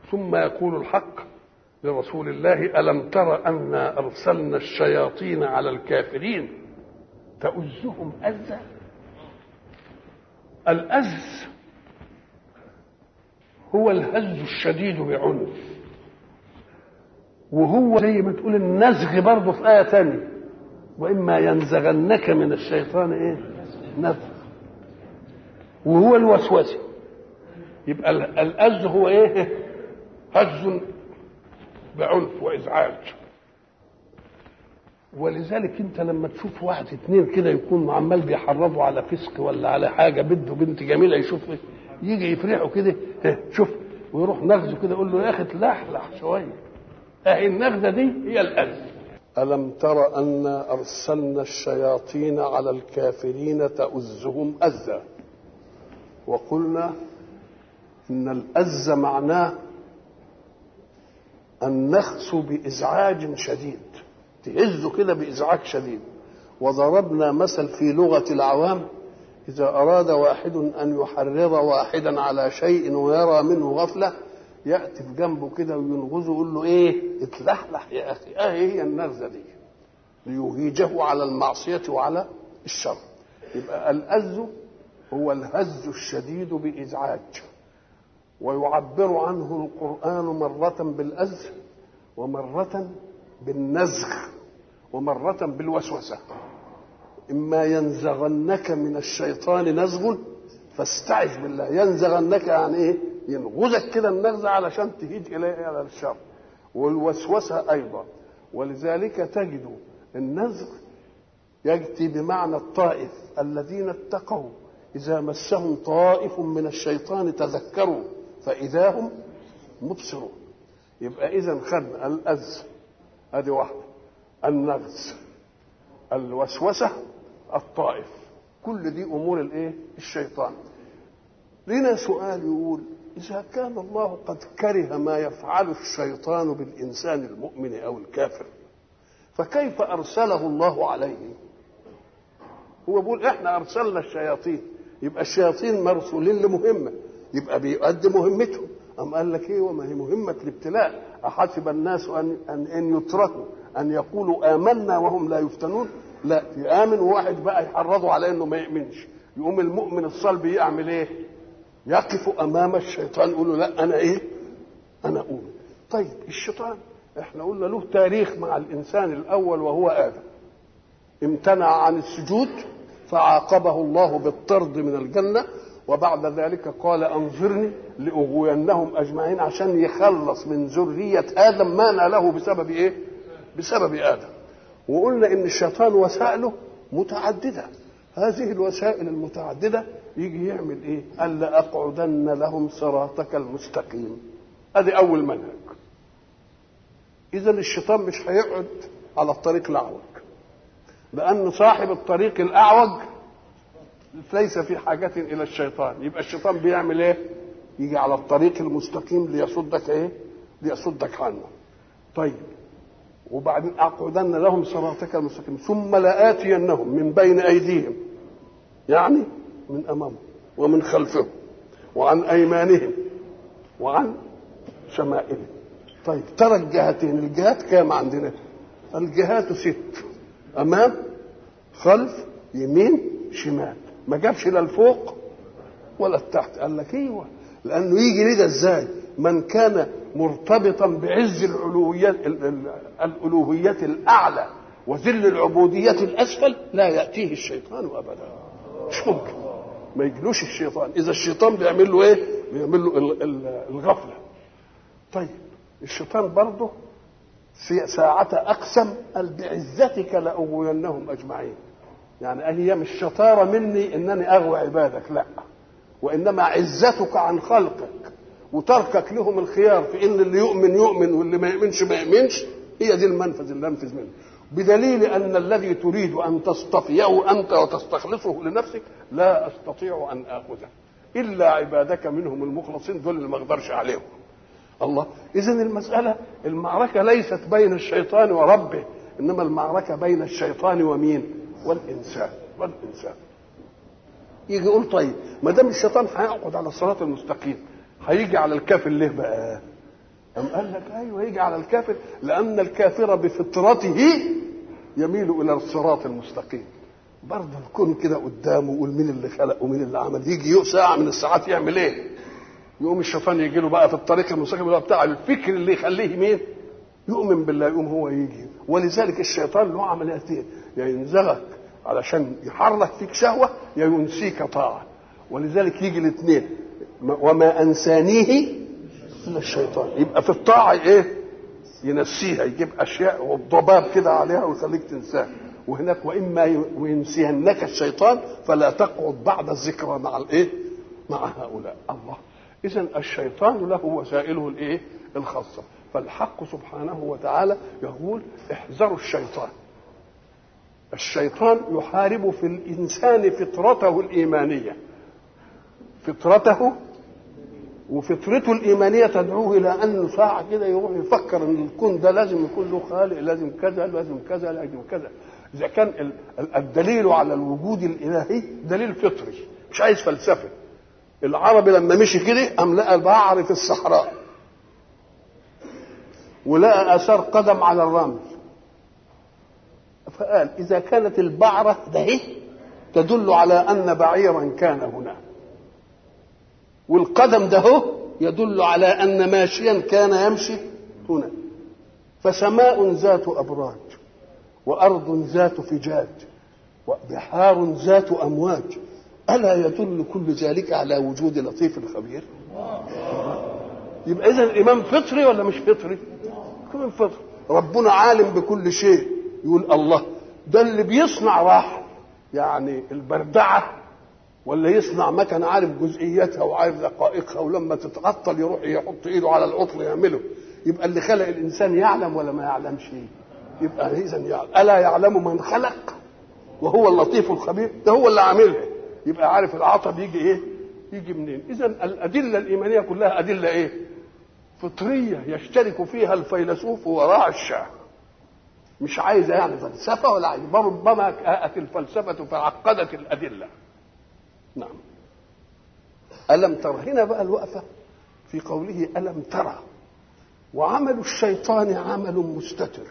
ثم يقول الحق لرسول الله ألم تر أنا أرسلنا الشياطين على الكافرين تؤزهم أزا الأز هو الهز الشديد بعنف وهو زي ما تقول النزغ برضه في آية تانية وإما ينزغنك من الشيطان إيه نزغ وهو الوسوسة يبقى الأز هو إيه هز بعنف وإزعاج ولذلك انت لما تشوف واحد اتنين كده يكون عمال بيحرضوا على فسق ولا على حاجه بده بنت جميله يشوف يجي يفرحوا كده شوف ويروح نغزه كده يقول له يا اخي تلحلح شويه اهي النغزه دي هي الاذى الم تر انا ارسلنا الشياطين على الكافرين تؤزهم ازا وقلنا ان الاز معناه النخس بازعاج شديد تهزه كده بإزعاج شديد وضربنا مثل في لغة العوام إذا أراد واحد أن يحرض واحدا على شيء ويرى منه غفلة يأتي في جنبه كده وينغزه يقول له إيه اتلحلح يا أخي آه هي النغزة دي ليهيجه على المعصية وعلى الشر يبقى الأز هو الهز الشديد بإزعاج ويعبر عنه القرآن مرة بالأز ومرة بالنزغ ومرة بالوسوسة إما ينزغنك من الشيطان نزغ فاستعذ بالله ينزغنك يعني إيه ينغزك كده النغزة علشان تهيج إليه على الشر والوسوسة أيضا ولذلك تجد النزغ يأتي بمعنى الطائف الذين اتقوا إذا مسهم طائف من الشيطان تذكروا فإذا هم مبصرون يبقى إذا خدنا الأز ادي واحده النغز الوسوسه الطائف كل دي امور الايه الشيطان لنا سؤال يقول اذا كان الله قد كره ما يفعله الشيطان بالانسان المؤمن او الكافر فكيف ارسله الله عليه هو بيقول احنا ارسلنا الشياطين يبقى الشياطين مرسولين لمهمه يبقى بيؤدي مهمتهم أم قال لك ايه وما هي مهمة الابتلاء أحسب الناس أن أن, أن يتركوا أن يقولوا آمنا وهم لا يفتنون لا يآمن وواحد بقى يحرضوا على إنه ما يؤمنش يقوم المؤمن الصلب يعمل إيه؟ يقف أمام الشيطان يقول له لا أنا إيه؟ أنا أؤمن طيب الشيطان احنا قلنا له تاريخ مع الإنسان الأول وهو آدم امتنع عن السجود فعاقبه الله بالطرد من الجنة وبعد ذلك قال انظرني لاغوينهم اجمعين عشان يخلص من ذريه ادم ما ناله بسبب ايه؟ بسبب ادم. وقلنا ان الشيطان وسائله متعدده. هذه الوسائل المتعدده يجي يعمل ايه؟ قال لاقعدن لهم صراطك المستقيم. ادي اول منهج. اذا الشيطان مش هيقعد على الطريق الاعوج. لان صاحب الطريق الاعوج ليس في حاجة إلى الشيطان يبقى الشيطان بيعمل إيه يجي على الطريق المستقيم ليصدك إيه ليصدك عنه طيب وبعدين أقعدن لهم صراطك المستقيم ثم لآتينهم من بين أيديهم يعني من أمامهم ومن خلفهم وعن أيمانهم وعن شمائلهم طيب ترى الجهتين الجهات كام عندنا الجهات ست أمام خلف يمين شمال ما جابش لا الفوق ولا التحت قال لك ايوه لانه يجي ليه ده ازاي من كان مرتبطا بعز العلويات الالوهيات الاعلى وذل العبودية الاسفل لا ياتيه الشيطان ابدا مش ممكن ما يجلوش الشيطان اذا الشيطان بيعمل له ايه بيعمل له الغفله طيب الشيطان برضه في ساعة أقسم قال بعزتك لأغوينهم أجمعين يعني قال هي مش شطارة مني إنني أغوى عبادك لا وإنما عزتك عن خلقك وتركك لهم الخيار في إن اللي يؤمن يؤمن واللي ما يؤمنش ما يؤمنش هي دي المنفذ اللي أنفذ منه بدليل أن الذي تريد أن تصطفيه أنت وتستخلصه لنفسك لا أستطيع أن آخذه إلا عبادك منهم المخلصين دول اللي ما أقدرش عليهم الله إذا المسألة المعركة ليست بين الشيطان وربه إنما المعركة بين الشيطان ومين؟ والإنسان والإنسان يجي يقول طيب ما دام الشيطان هيقعد على الصراط المستقيم هيجي على الكافر ليه بقى؟ أم قال لك أيوه يجي على الكافر لأن الكافر بفطرته يميل إلى الصراط المستقيم برضه الكون كده قدامه ويقول مين اللي خلق ومين اللي عمل يجي ساعة من الساعات يعمل إيه؟ يقوم الشيطان يجي له بقى في الطريق المستقيم اللي هو بتاع الفكر اللي يخليه مين؟ يؤمن بالله يقوم هو يجي ولذلك الشيطان له عمليتين يا ينزغك علشان يحرك فيك شهوة يا ينسيك طاعة ولذلك يجي الاثنين وما أنسانيه إلا الشيطان يبقى في الطاعة إيه؟ ينسيها يجيب أشياء والضباب كده عليها ويخليك تنساها وهناك واما ينسينك الشيطان فلا تقعد بعد الذكرى مع الايه؟ مع هؤلاء الله اذا الشيطان له وسائله الايه؟ الخاصه فالحق سبحانه وتعالى يقول احذروا الشيطان الشيطان يحارب في الانسان فطرته الايمانيه فطرته وفطرته الإيمانية تدعوه إلى أنه ساعة كده يروح يفكر أن الكون ده لازم يكون له خالق لازم كذا لازم كذا لازم كذا إذا كان الدليل على الوجود الإلهي دليل فطري مش عايز فلسفة العربي لما مشي كده قام لقى البعر في الصحراء ولقى آثار قدم على الرمل فقال إذا كانت البعرة ده تدل على أن بعيرا كان هناك والقدم ده هو يدل على ان ماشيا كان يمشي هنا فسماء ذات ابراج وارض ذات فجاج وبحار ذات امواج الا يدل كل ذلك على وجود لطيف الخبير يبقى اذا الامام فطري ولا مش فطري كمان فطري ربنا عالم بكل شيء يقول الله ده اللي بيصنع راحه يعني البردعه ولا يصنع مكنه عارف جزئياتها وعارف دقائقها ولما تتعطل يروح يحط ايده على العطل يعمله يبقى اللي خلق الانسان يعلم ولا ما يعلمش يبقى اذا يعلم الا يعلم من خلق وهو اللطيف الخبير ده هو اللي عاملها يبقى عارف العطب يجي ايه يجي منين اذا الادله الايمانيه كلها ادله ايه فطريه يشترك فيها الفيلسوف وراء الشاه مش عايزه يعني فلسفه ولا عايزه ربما جاءت الفلسفه فعقدت الادله نعم ألم ترى هنا بقى الوقفة في قوله ألم ترى وعمل الشيطان عمل مستتر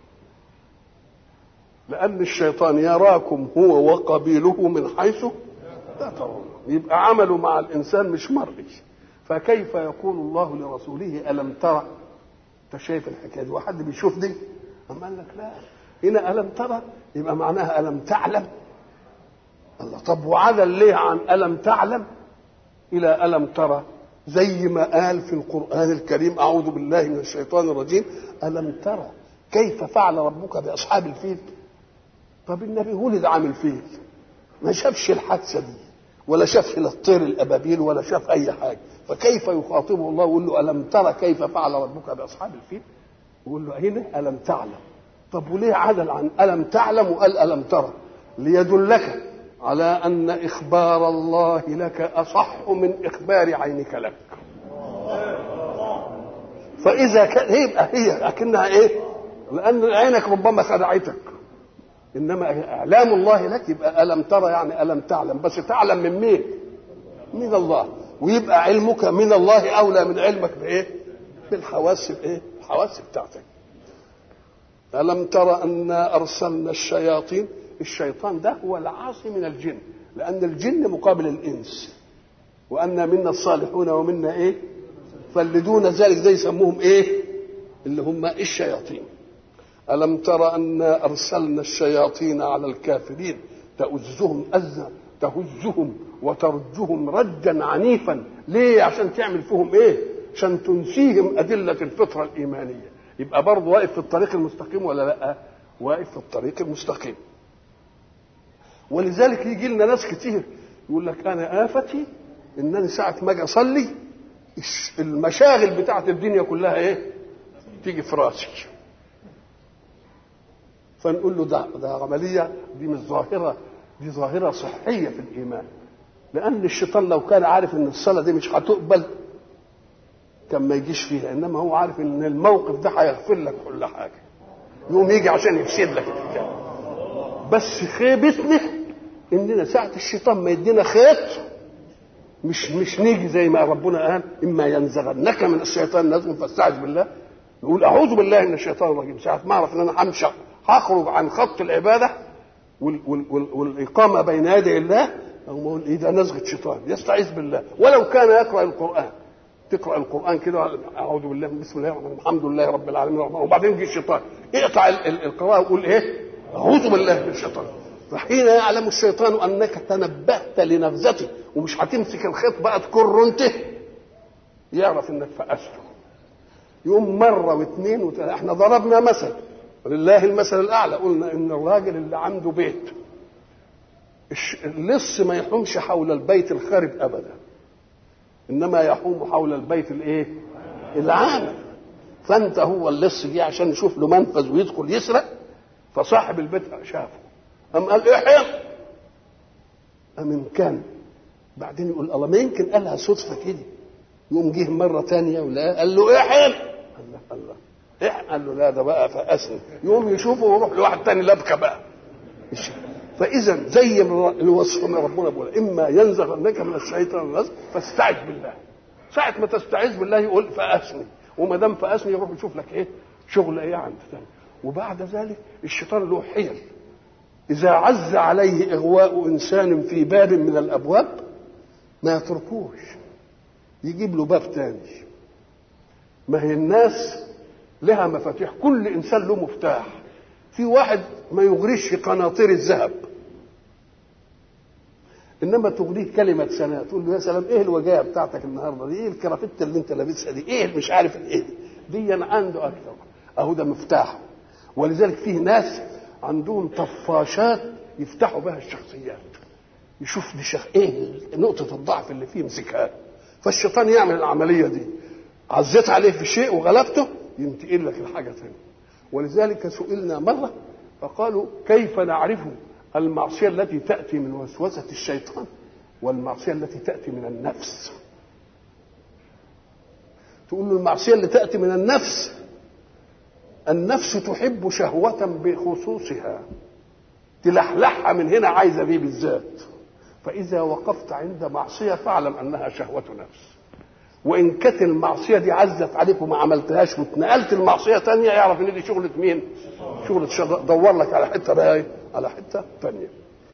لأن الشيطان يراكم هو وقبيله من حيث لا ترون يبقى عمله مع الإنسان مش مرئي فكيف يقول الله لرسوله ألم ترى أنت شايف الحكاية دي وحد بيشوف دي أما قال لك لا هنا ألم ترى يبقى معناها ألم تعلم الله طب وعدل ليه عن ألم تعلم إلى ألم ترى زي ما قال في القرآن الكريم أعوذ بالله من الشيطان الرجيم ألم ترى كيف فعل ربك بأصحاب الفيل طب النبي ولد عامل فيل ما شافش الحادثة دي ولا شاف لا الطير الأبابيل ولا شاف أي حاجة فكيف يخاطبه الله ويقول له ألم ترى كيف فعل ربك بأصحاب الفيل يقول له هنا ألم تعلم طب وليه عدل عن ألم تعلم وقال ألم ترى ليدلك على ان اخبار الله لك اصح من اخبار عينك لك فاذا كان يبقى هي اكنها ايه لان عينك ربما خدعتك انما اعلام الله لك يبقى الم ترى يعني الم تعلم بس تعلم من مين من الله ويبقى علمك من الله اولى من علمك بايه بالحواس بايه الحواس بتاعتك الم ترى انا ارسلنا الشياطين الشيطان ده هو العاصي من الجن لأن الجن مقابل الإنس وأن منا الصالحون ومنا إيه فاللي دون ذلك ده يسموهم إيه اللي هم الشياطين ألم تر أنا أرسلنا الشياطين على الكافرين تؤزهم أزا تهزهم وترجهم رجا عنيفا ليه عشان تعمل فيهم ايه عشان تنسيهم أدلة الفطرة الإيمانية يبقى برضه واقف في الطريق المستقيم ولا لا واقف في الطريق المستقيم ولذلك يجي لنا ناس كتير يقول لك انا افتي ان انا ساعه ما اجي اصلي المشاغل بتاعت الدنيا كلها ايه تيجي في راسي فنقول له ده ده عمليه دي مش ظاهره دي ظاهره صحيه في الايمان لان الشيطان لو كان عارف ان الصلاه دي مش هتقبل كان ما يجيش فيها انما هو عارف ان الموقف ده هيغفر لك كل حاجه يقوم يجي عشان يفسد لك الحكايه بس خيبتنا اننا ساعه الشيطان ما يدينا خيط مش مش نيجي زي ما ربنا قال اما ينزغنك من الشيطان نزغ فاستعذ بالله نقول اعوذ بالله من الشيطان الرجيم ساعه ما اعرف ان انا همشي هخرج عن خط العباده وال وال وال والاقامه بين يدي الله او اقول ايه ده نزغه شيطان يستعيذ بالله ولو كان يقرا القران تقرا القران كده اعوذ بالله بسم الله الرحمن الحمد لله رب العالمين الرحمن وبعدين يجي الشيطان اقطع القراءه وقول ايه اعوذ بالله من الشيطان فحين يعلم الشيطان انك تنبهت لنفذته ومش هتمسك الخيط بقى تكر انت يعرف انك فأسته يوم مره واثنين وثلاثه احنا ضربنا مثل ولله المثل الاعلى قلنا ان الراجل اللي عنده بيت اللص ما يحومش حول البيت الخارب ابدا انما يحوم حول البيت الايه العام فانت هو اللص جه عشان يشوف له منفذ ويدخل يسرق فصاحب البيت شافه قام قال احيا قام إن كان بعدين يقول الله ما يمكن قالها صدفه كده يقوم جه مره ثانيه ولا قال له احيا الله الله إيه؟ قال له لا ده بقى فاسني يقوم يشوفه ويروح لواحد تاني لبكه بقى فاذا زي الوصف من ربنا بيقول اما ينزغنك من الشيطان النزغ فاستعذ بالله ساعة ما تستعيذ بالله يقول فأسني وما دام فأسني يروح يشوف لك ايه شغل ايه عند ثاني وبعد ذلك الشيطان له حيل إذا عز عليه إغواء إنسان في باب من الأبواب ما يتركوش يجيب له باب تاني ما هي الناس لها مفاتيح كل إنسان له مفتاح في واحد ما يغريش في قناطير الذهب انما تغريه كلمه سنه تقول له يا سلام ايه الوجايه بتاعتك النهارده دي ايه الكرافته اللي انت لابسها دي ايه مش عارف ايه دي دي انا عنده اكثر اهو ده مفتاح ولذلك فيه ناس عندهم طفاشات يفتحوا بها الشخصيات يشوف دي شخ... ايه نقطه الضعف اللي فيه يمسكها فالشيطان يعمل العمليه دي عزيت عليه في شيء وغلبته ينتقل لك الحاجه ثانيه ولذلك سئلنا مره فقالوا كيف نعرف المعصيه التي تاتي من وسوسه الشيطان والمعصيه التي تاتي من النفس تقول له المعصيه اللي تاتي من النفس النفس تحب شهوه بخصوصها تلحلحها من هنا عايزه دي بالذات فاذا وقفت عند معصيه فاعلم انها شهوه نفس وان كانت المعصيه دي عزت عليك وما عملتهاش واتنقلت المعصيه تانية يعرف ان دي شغله مين شغله دور لك على حته بقى على حته ثانيه